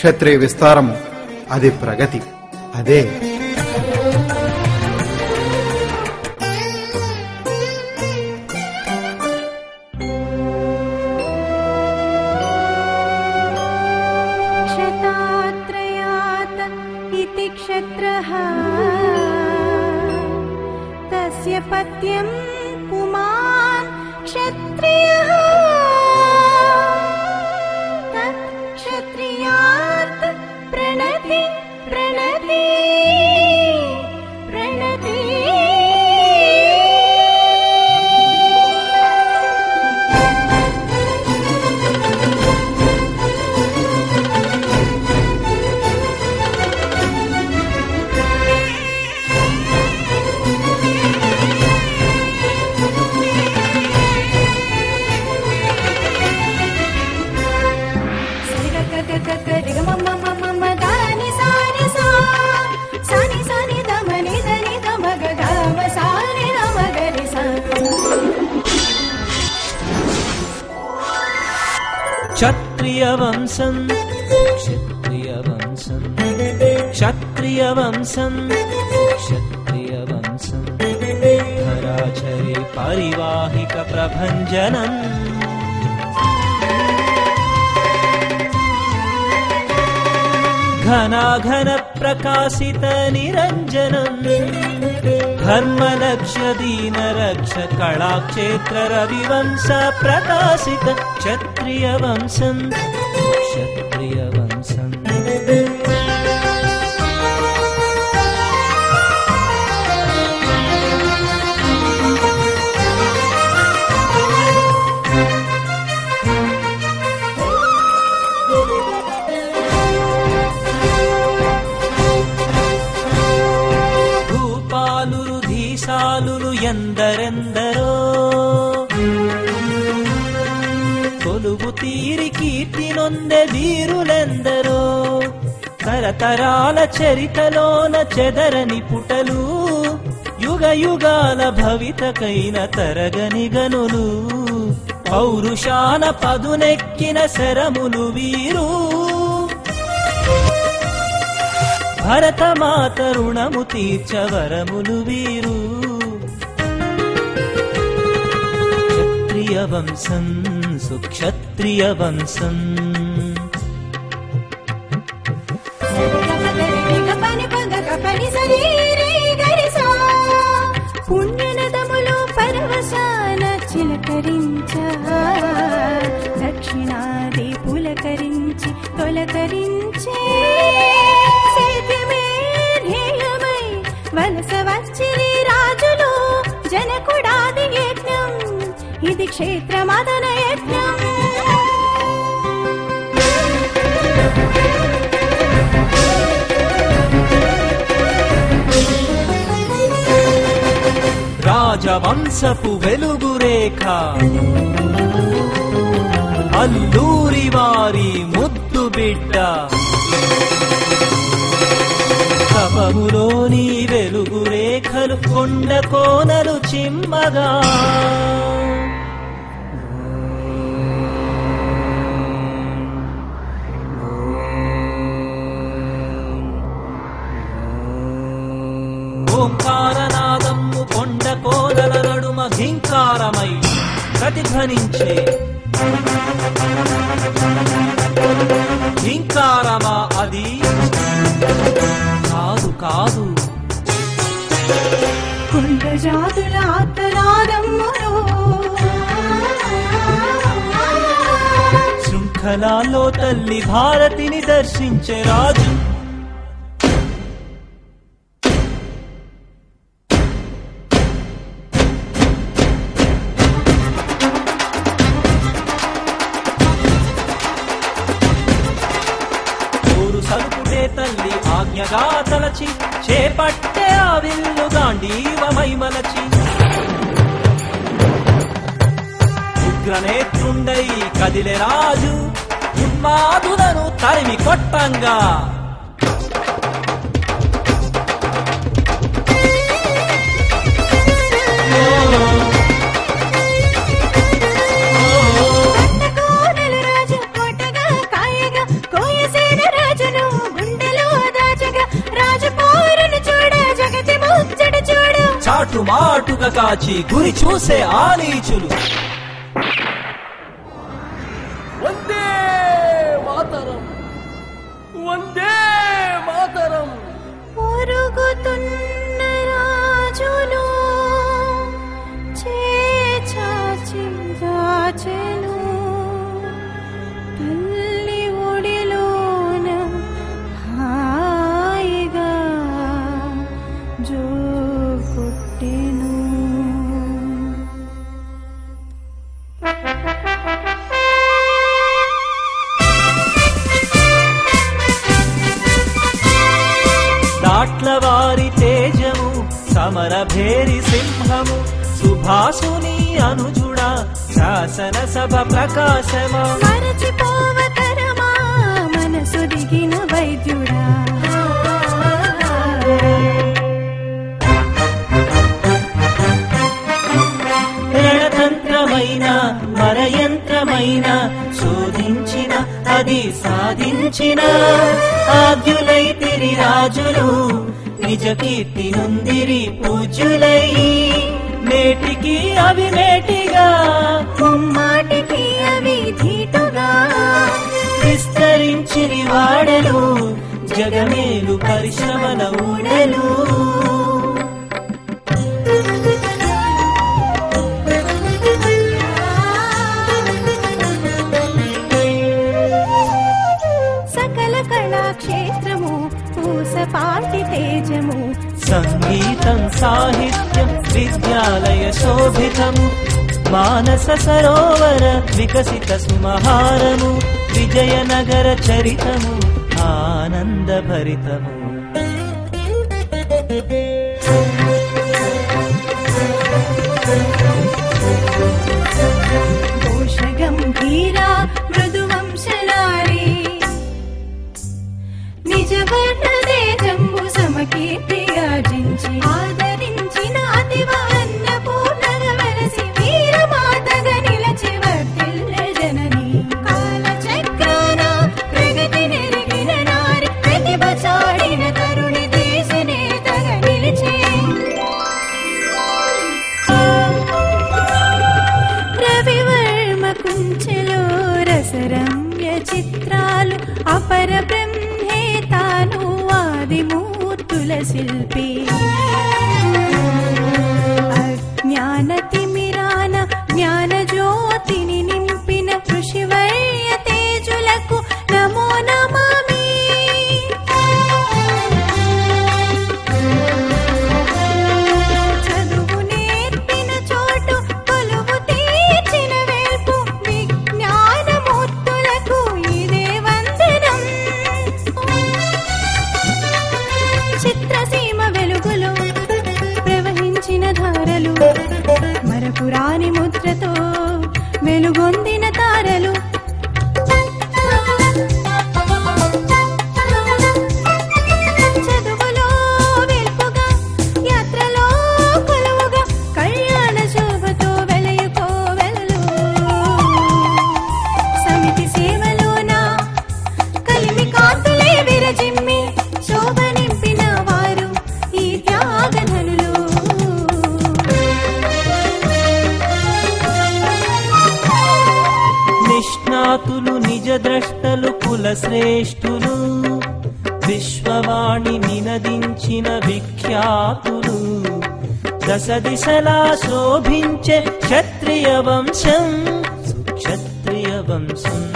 క్షత్రియ విస్తారం అది ప్రగతి అదే क्षतात्रयात् इति क्षत्रः तस्य पत्यं पुमान् क्षत्रियः तत् क्षत्रियात् प्रणति प्रणति प्रणति क्षत्रियवंशम् क्षत्रियवंशम् क्षत्रियवंशम् क्षत्रियवंशम् धराचरे पारिवाहिक प्रभञ्जनम् घनाघन प्रकाशित निरञ्जनम् धर्मलक्ष्य दीनरक्ष कलाक्षेत्र रविवंश प्रकाशित क्षत्रियवंशम् क्षत्रियवंशम् భూపాలురు ధీశాలులు ఎందరెందరో కొలువు తీరి కీర్తి నొందె వీరులెందరో తరతరాల చరితలోన చెదరని పుటలు యుగ యుగాల భవితకైన తరగని గనులు పౌరుషాన పదునెక్కిన శరములు వీరు భరతమాత రుణము తీర్చవరములు వీరు క్షత్రియ వంశం సుక్షత్రియ వంశం పుణ్యనదములు పరవశాన చిలకరించ దక్షిణాది పులకరించి తొలకరించే సేద్యమే ధ్యేయమై వలస వచ్చిరి రాజులు జనకుడాది యజ్ఞం ఇది క్షేత్రమదన యజ్ఞం రాజవంశపు వెలుగురేఖ అల్లూరి వారి ముద్దు బిడ్డ కపములోని వెలుగు రేఖలు కొండ కోనలు చిమ్మగా ఓంకారనాదమ్ము కొండ కోనల నడుమ ఘీంకారమై ప్రతిధ్వనించే ఘీంకారమా అది కాదు కాదు కొండ జాతుల ఆత్మనాదమ్ములు శృంఖలాల్లో తల్లి భారతిని దర్శించే రాజు ఊరు సలుపుటే తల్లి ఆజ్ఞగా తలచి చేపట్టే ఆ విల్లు గాంధీవమై మలచి ఉగ్రనేత్రుండై కదిలే రాజు ఉన్మాదులను తరిమి కొట్టంగా కోనల రాజు కోటగా కాయగా కోయసేన రాజు చాటు మాటుగా కాచి గురి చూసే ఆ నీచులు వందే మాతరం వందే మాతరం పొరుగుతున్న రాజులు చేచాచి దాచెను తల్లి ఒడిలోన హాయిగా జో కొట్టెను దాట్ల వారి తేజము సమర భేరి సింహము సుభాసుని అనుజుడా శాసన సభ ప్రకాశమా మరచిపోవతరమా మనసు దిగిన వైద్యుడా రణతంత్రమైన మరయంత్రమైన శోధించిన అది సాధించిన ఆద్యులై తిరి రాజులు నిజ కీర్తి నొందిరి పూజ్యులై నేటికి అవి మేటిగా ముమ్మాటికి అవి ధీటుగా విస్తరించిరి వాడలు జగమేలు పరిశ్రమల ఊడలు సకల కళాక్షేత్రము పూసపాటి తేజము సంగీతం సాహిత్యం విద్యాలయ శోభితము మానస సరోవర వికసిత సుమహారము విజయనగర చరితము ఆనంద భరితము దోష గంభీరా మృదువంశలారి నిజవర్ణ తేజంబు సమకీర్తిగాజించి ఆదరించిన అతివ అన్నపూర్ణగ వెలసి వీరమాతగా నిలచి వర్ధిల్ల జనని కాల చక్రాన ప్రగతి నెరిగిన నారి ప్రతిభ చాడిన తరుణి దేశ నేతగా నిలిచే రవివర్మ కుంచెలో రసరమ్య చిత్రాలు అపర బ్రహ్మే తాను ఆదిమూర్తుల శిల్పి అజ్ఞాన తిమిరాన జ్ఞాన జ్యోతిని నింపిన ఋషివర్య తేజులకు నమో నమామి చదువు నేర్పిన చోటు కొలువు తీర్చిన వేల్పు విజ్ఞానమూర్తులకు ఇదే వందనం చిత్రసీమ వెలుగులో ప్రవహించిన ధారలు మరపురాని ముద్రతో వెలుగొందిన తారలు చదువులో వెల్పుగా యాత్రలో కొలువుగా కళ్యాణ శోభతో వెలయుకోవెలలు సమితి సేవలోన కలిమి కాంతులే విరజిమ్మి శోభ నింపిన వారు ఈ త్యాగధనులు నిష్ణాతులు నిజ ద్రష్టలు కుల శ్రేష్ఠులు విశ్వవాణి నినదించిన విఖ్యాతులు దశ దిశలా శోభించే క్షత్రియ వంశం క్షత్రియ వంశం